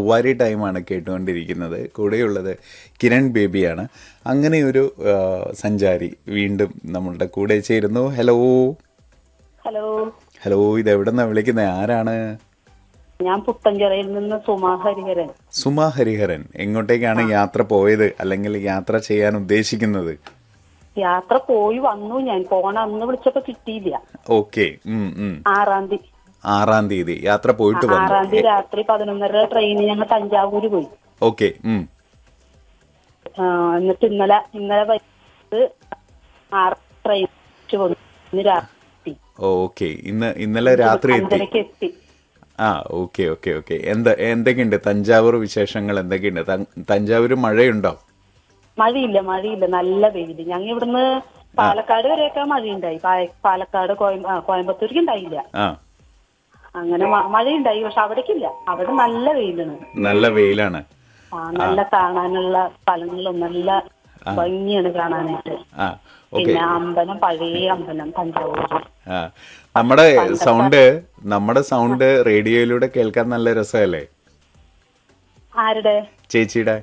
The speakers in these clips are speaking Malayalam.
സവാരി ടൈമാണ് കേട്ടുകൊണ്ടിരിക്കുന്നത് കൂടെയുള്ളത് കിരൺ ബേബിയാണ് അങ്ങനെ ഒരു ആ, സഞ്ചാരി വീണ്ടും നമ്മളുടെ കൂടെ ചേരുന്നു ഹലോ ഹലോ ഹലോ ഇത് എവിടെ നിന്നാണ് വിളിക്കുന്നത് ആരാണ് ഞാൻ പുത്തഞ്ചിറയിൽ നിന്ന് സുമാ ഹരിഹരൻ സുമ ഹരിഹരൻ എങ്ങോട്ടേക്കാണ് യാത്ര പോയത് അല്ലെങ്കിൽ യാത്ര ചെയ്യാൻ ഉദ്ദേശിക്കുന്നത് യാത്ര പോയി വന്നു ഞാൻ പോണ അന്ന് വിളിച്ചപ്പോ കിട്ടിയില്ല ഓക്കെ ഉം ഉം ആറാം തീയതി ആറാം തീയതി യാത്ര പോയിട്ട് ആറാം വന്നു തീയതി രാത്രി പതിനൊന്നര ട്രെയിനിന് ഞങ്ങൾ തഞ്ചാവൂര് പോയി ഓക്കെ ഉം ആ, എന്നിട്ട് ഇന്നലെ ഇന്നലെ വൈകിട്ട് ആറ് ട്രെയിൻ വന്നു ഇന്ന് രാത്രി ഓക്കെ ഇന്ന് ഇന്നലെ രാത്രി എത്തി അഞ്ചരക്ക് എത്തി ആ ഓക്കെ ഓക്കെ ഓക്കെ എന്താ എന്തൊക്കെയുണ്ട് തഞ്ചാവൂർ വിശേഷങ്ങൾ എന്തൊക്കെയുണ്ട് ത- തഞ്ചാവൂർ മഴയുണ്ടോ മഴയില്ല മഴയില്ല നല്ല വെയില് ഞങ്ങൾ ഇവിടുന്ന് പാലക്കാട് വരെയൊക്കെ മഴയുണ്ടായി പാ- പാലക്കാട് കോയം- ആ, കോയമ്പത്തൂർക്ക് ഉണ്ടായില്ല ആ അങ്ങനെ മ- മഴയുണ്ടായി പക്ഷെ അവിടേക്കില്ല അവിടെ നല്ല വെയിലാണ് നല്ല വെയിലാണ് ആ നല്ല കാണാനുള്ള സ്ഥലങ്ങളും നല്ല ഭംഗിയാണ് കാണാനായിട്ട് ആ ഓക്കെ പിന്നെ അമ്പലം പഴയ അമ്പലം തഞ്ചാവൂർ ആ നമ്മുടെ സൗണ്ട് നമ്മുടെ സൗണ്ട് റേഡിയോയിലൂടെ കേൾക്കാൻ നല്ല രസമല്ലേ ആരുടെ ചേച്ചിയുടെ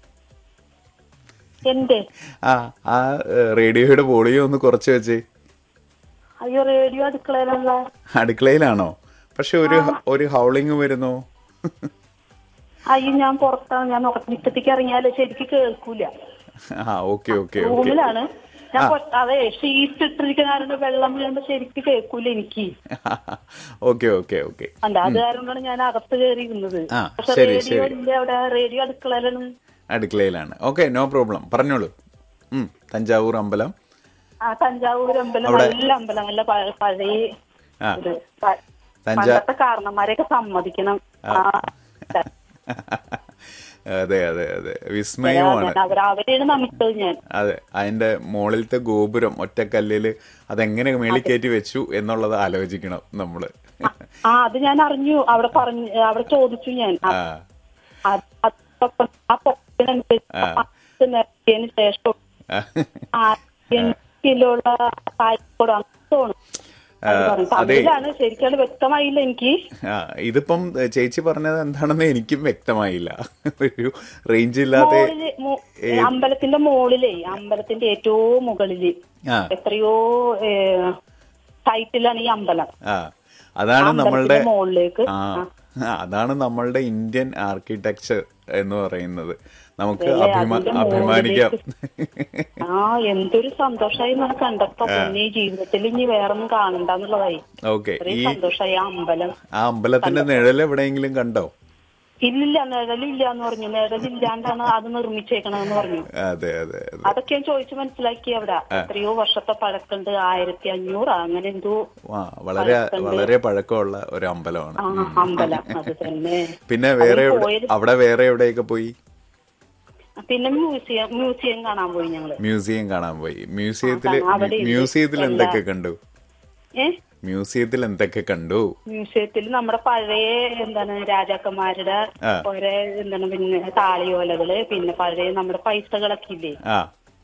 എന്റെ ആ ആ ഏ, റേഡിയോയുടെ വോളിയം ഒന്ന് കുറച്ച് വെച്ച് അയ്യോ റേഡിയോ അടുക്കളയിലുള്ള അടുക്കളയിലാണോ പക്ഷെ ഒരു ഒരു ഹൗളിങ് വരുന്നു അയ്യോ ഞാൻ പുറത്താണ് ഞാൻ നോക്ക- മുറ്റത്തേക്ക് ഇറങ്ങിയാല് ശരിക്ക് കേൾക്കൂല ആ ഓക്കെ ഓക്കെ ഓക്കെ റൂമിലാണ് ഞാൻ പൊ- അതെ ഷീറ്റ് ഇട്ടിരിക്കുന്ന കാരണം വെള്ളം വീഴുമ്പോ ശരിക്ക് കേൾക്കൂല എനിക്ക് ഓക്കെ ഓക്കെ ഓക്കെ അല്ല അത് കാരണമാണ് ഞാൻ അകത്ത് കയറിയിരുന്നത് ആ, പക്ഷെ ശരി, റേഡിയോ ശരി. ഇല്ല അവിടെ റേഡിയോ അടുക്കളയിലാണ് അടുക്കളയിലാണ് ഓക്കെ നോ പ്രോബ്ലം പറഞ്ഞോളൂ ഉം, തഞ്ചാവൂർ അമ്പലം ആ തഞ്ചാവൂർ അമ്പലം അവിടെ- നല്ല അമ്പലം നല്ല പഴ- പഴയ ആ. ഇത് പ- തഞ്ചാ- പണ്ടത്തെ കാരണന്മാരെയൊക്കെ സമ്മതിക്കണം ആ, അതെ അതെ അതെ വിസ്മയമാണ് അവർ അവരെയാണ് നമിച്ചത് ഞാൻ അതെ അതിന്റെ മുകളിലത്തെ ഗോപുരം ഒറ്റക്കല്ലില് അതെങ്ങനെ മേളിക്കയറ്റി വെച്ചു എന്നുള്ളത് ആലോചിക്കണം നമ്മള് ആ അത് ഞാൻ അറിഞ്ഞു അവിടെ പറഞ്ഞു അവിടെ ചോദിച്ചു ഞാൻ ആ അത് അത് പൊക്കം- ആ പൊക്കത്തിനനുസരിച്ച് പത്ത് നിറച്ചതിന് ശേഷം ആ. കിലോയുള്ള കായ്ക്കോട് അങ്ങനെ തോന്നും അത് പറഞ്ഞു. അതെ. തമിഴിലാണ് ശരിക്കും അത് വ്യക്തമായില്ല എനിക്ക് ആ ഇതിപ്പം ഏ, ചേച്ചി പറഞ്ഞത് എന്താണെന്ന് എനിക്കും വ്യക്തമായില്ല ഒരു റേഞ്ച് ഇല്ലാതെ മോളില് മോ- അമ്പലത്തിന്റെ മോളിലേ അമ്പലത്തിന്റെ ഏറ്റവും മുകളില് ആ എത്രയോ സൈറ്റിലാണ് ഈ അമ്പലം ആ അതാണ് നമ്മളുടെ അമ്പലത്തിന്റെ മുകളിലേക്ക് ആ അതാണ് നമ്മളുടെ ഇന്ത്യൻ ആർക്കിടെക്ചർ എന്ന് പറയുന്നത് നമുക്ക് അതല്ലേ, അഭിമാ അതിന്റെ അഭിമാനിക്കാം ആ എന്തൊരു സന്തോഷമായി നമ്മൾ കണ്ടപ്പോ പിന്നെ ഈ ജീവിതത്തിൽ ഇനി വേറൊന്നും കാണണ്ടെന്നുള്ളതായി ഓക്കെ ഈ അത്രയും സന്തോഷമായി ആ അമ്പലം ആ അമ്പലത്തിന്റെ നിഴൽ എവിടെയെങ്കിലും കണ്ടോ ഇല്ലില്ല നിഴലില്ല എന്ന് പറഞ്ഞു നിഴലില്ലാണ്ടാണ് അത് നിർമ്മിച്ചേക്കണെന്ന് പറഞ്ഞു അതെ അതെ അതെ അതൊക്കെ ഞാൻ ചോദിച്ചു മനസ്സിലാക്കി അവിടെ എത്രയോ വർഷത്തെ പഴക്കമുണ്ട് ആയിരത്തി അഞ്ഞൂറ് അങ്ങനെ എന്തോ ആ വളരെ വളരെ പഴക്കമുള്ള ഒരു അമ്പലമാണ് ആ അമ്പലം അത് തന്നെ പിന്നെ വേറെ അതിൽ എവിടെ പോയത് അവിടെ വേറെ എവിടെയൊക്കെ പോയി പിന്നെ മ്യൂസിയം മ്യൂസിയം കാണാൻ പോയി ഞങ്ങള് മ്യൂസിയം കാണാൻ പോയി മ്യൂസിയത്തില് ആ, അവിടെ ഉണ്ട്. മ്യൂസിയത്തിൽ എന്തൊക്കെ കണ്ടു ഏ മ്യൂസിയത്തിൽ എന്തൊക്കെ കണ്ടു മ്യൂസിയത്തിൽ നമ്മുടെ പഴയ എന്താണ് രാജാക്കന്മാരുടെ ആ. ഓരോ എന്താണ് പിന്നെ താളിയോലകള് പിന്നെ പഴയ നമ്മുടെ പൈസകളൊക്കെ ഇല്ലേ ആ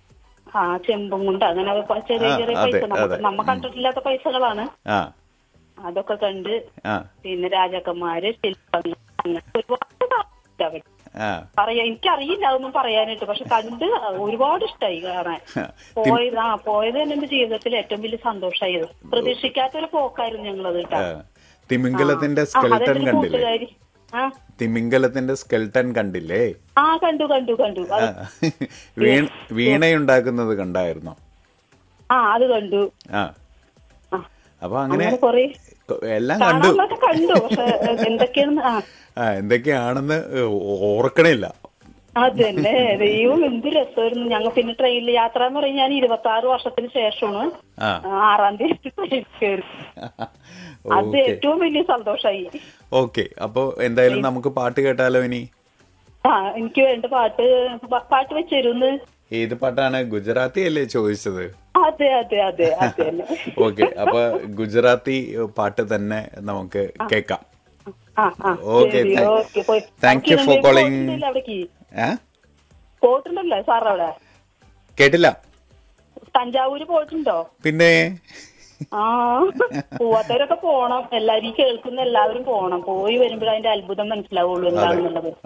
ആ ചെമ്പും കൊണ്ട് അങ്ങനെ പ- ചെറിയ ആ, ചെറിയ അതെ, പൈസ നമുക്ക് അതെ. നമ്മ കണ്ടിട്ടില്ലാത്ത പൈസകളാണ് ആ അതൊക്കെ കണ്ട് ആ പിന്നെ രാജാക്കന്മാര് ശില്പങ്ങൾ അങ്ങനെ ഒരുപാട് കാര്യങ്ങളുണ്ട് അവിടെ. ആ പറയാ എനിക്കറിയില്ല അതൊന്നും പറയാനായിട്ട് പക്ഷെ കണ്ട് ഒരുപാട് ഇഷ്ടമായി കാണാൻ തിം- പോയത് ആ പോയത് തന്നെ എന്റെ ജീവിതത്തിൽ ഏറ്റവും വലിയ സന്തോഷമായത് പ്രതീക്ഷിക്കാത്തൊരു പോക്കായിരുന്നു ഞങ്ങളത് കേട്ടോ ആ. തിമിംഗലത്തിന്റെ ആ സ്കെൽട്ടൺ അതെന്റെ കണ്ടില്ലേ കൂട്ടുകാരി ആ തിമിംഗലത്തിന്റെ സ്കെൽട്ടൺ കണ്ടില്ലേ ആ കണ്ടു കണ്ടു കണ്ടു ആ. അത് വീണ വീണയുണ്ടാക്കുന്നത് കണ്ടായിരുന്നോ ആ അത് കണ്ടു ആ ആ അപ്പൊ അങ്ങനെ അങ്ങനെ കൊറേ കൊ- എല്ലാം കണ്ടു കാണാനൊക്കെ കണ്ടു പക്ഷെ എന്തൊക്കെയാണെന്ന് ആ ആ എന്തൊക്കെയാണെന്ന് ഓർക്കണില്ല അത് തന്നെ ദൈവം എന്ത് രസമായിരുന്നു ഞങ്ങൾ പിന്നെ ട്രെയിനിൽ യാത്ര എന്ന് പറഞ്ഞാൽ ഞാൻ ഇരുപത്തി ആറ് വർഷത്തിന് ശേഷമാണ് ആ ആറാം തീയതി ട്രെയിനിൽ കയറി അത് ഓക്കെ ഏറ്റവും വലിയ സന്തോഷമായി ഓക്കെ അപ്പൊ എന്തായാലും നമുക്ക് പാട്ട് കേട്ടാലോ ഇനി ആ എനിക്ക് വേണ്ട പാട്ട് പ- പാട്ട് വെച്ചിരുന്ന് ഏത് പാട്ടാണ് ഗുജറാത്തി അല്ലേ ചോദിച്ചത് അതെ അതെ അതെ അതെ തന്നെ ഓക്കെ അപ്പൊ ഗുജറാത്തി പാട്ട് തന്നെ നമുക്ക് കേൾക്കാം ആ ആ Okay, ശരി, thank- okay, പോയി. thank you for നമുക്ക് calling. പോയിട്ടുണ്ടല്ലോ അവിടേക്ക് ഏ പോയിട്ടുണ്ടല്ലേ സാർ അവിടെ കേട്ടില്ല തഞ്ചാവൂര് പോയിട്ടുണ്ടോ പിന്നെ ആ പോവാത്തവരൊക്കെ പോണം എല്ലാരും ഈ കേൾക്കുന്ന എല്ലാവരും പോണം പോയി വരുമ്പോഴേ അതിന്റെ അത്ഭുതം മനസ്സിലാവുള്ളൂ എന്താണെന്നുള്ളത്